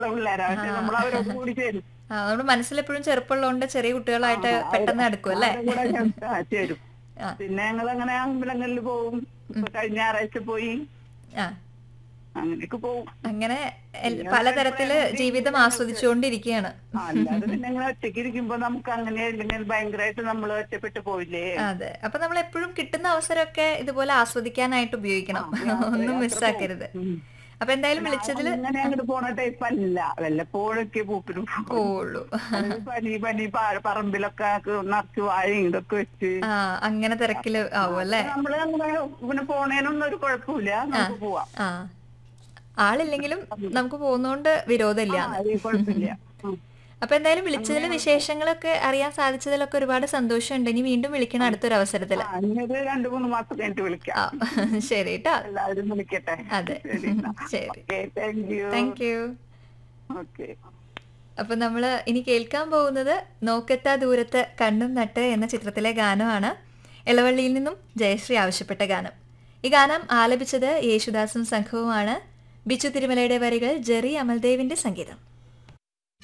പിള്ളേരാ പക്ഷെ നമ്മൾ അവരോട് കൂടി ചേരും ആ നമ്മുടെ മനസ്സിലെപ്പോഴും ചെറുപ്പമുള്ളതുകൊണ്ട് ചെറിയ കുട്ടികളായിട്ട് ആ, പെട്ടെന്ന് അടുക്കും അല്ലേ അവരുടെ കൂടെ ഞാൻ, ആ, ചേരും ആ. പിന്നെ ഞങ്ങൾ അങ്ങനെ അമ്പലങ്ങളിൽ പോവും ഇപ്പൊ കഴിഞ്ഞ ഞായറാഴ്ച പോയി ആ അങ്ങനെയൊക്കെ പോവും അങ്ങനെ എൽ- പലതരത്തില് ജീവിതം ആസ്വദിച്ചുകൊണ്ടിരിക്കുകയാണ് ആ, അല്ലാതെ പിന്നെ അങ്ങനെ ഒറ്റയ്ക്ക് ഇരിക്കുമ്പോ നമുക്ക് അങ്ങനെ അല്ലെങ്കിൽ ഭയങ്കരമായിട്ട് നമ്മൾ ഒറ്റപ്പെട്ടു പോയില്ലേ അതെ അപ്പൊ നമ്മൾ എപ്പോഴും കിട്ടുന്ന അവസരമൊക്കെ ഇതുപോലെ ആസ്വദിക്കാനായിട്ട് ഉപയോഗിക്കണം ഒന്നും മിസ്സാക്കരുത് ഉം. അപ്പൊ എന്തായാലും വിളിച്ചതില് അങ്ങനെ അങ്ങോട്ട് പോണ ടൈപ്പ് അല്ല വല്ലപ്പോഴൊക്കെ പൂപ്പിനും പോവുള്ളൂ അത് പനി പനി പാ- പറമ്പിലൊക്കെ നിറച്ച് വാഴയും ഇതൊക്കെ വെച്ച് ആ അങ്ങനെ തിരക്കില് ആവും അല്ലേ നമ്മള് അങ്ങനെ പിന്നെ പോണേനൊന്നും ഒരു കുഴപ്പമില്ല നമുക്ക് പോവാം ആ ആളില്ലെങ്കിലും നമുക്ക് പോകുന്നോണ്ട് വിരോധമില്ല ആ, അത് കുഴപ്പമില്ല ഉം. അപ്പൊ എന്തായാലും വിളിച്ചതിൽ വിശേഷങ്ങളൊക്കെ അറിയാൻ സാധിച്ചതിലൊക്കെ ഒരുപാട് സന്തോഷമുണ്ട് ഇനി വീണ്ടും വിളിക്കണം അടുത്തൊരു അവസരത്തില് ആ, ഇനി ഒരു രണ്ടു മൂന്ന് മാസം കഴിഞ്ഞിട്ട് വിളിക്കാം ആ ശരി കേട്ടോ എല്ലാവരും വിളിക്കട്ടെ അതെ ശരി okay thank you thank you okay അപ്പൊ നമ്മള് ഇനി കേൾക്കാൻ പോകുന്നത് നോക്കെത്താ ദൂരത്ത് കണ്ണും നട്ട് എന്ന ചിത്രത്തിലെ ഗാനമാണ് എളവള്ളിയിൽ നിന്നും ജയശ്രീ ആവശ്യപ്പെട്ട ഗാനം ഈ ഗാനം ആലപിച്ചത് യേശുദാസും സംഘവുമാണ് ബിച്ചു തിരുമലയുടെ വരികൾ ജെറി അമൽദേവിന്റെ സംഗീതം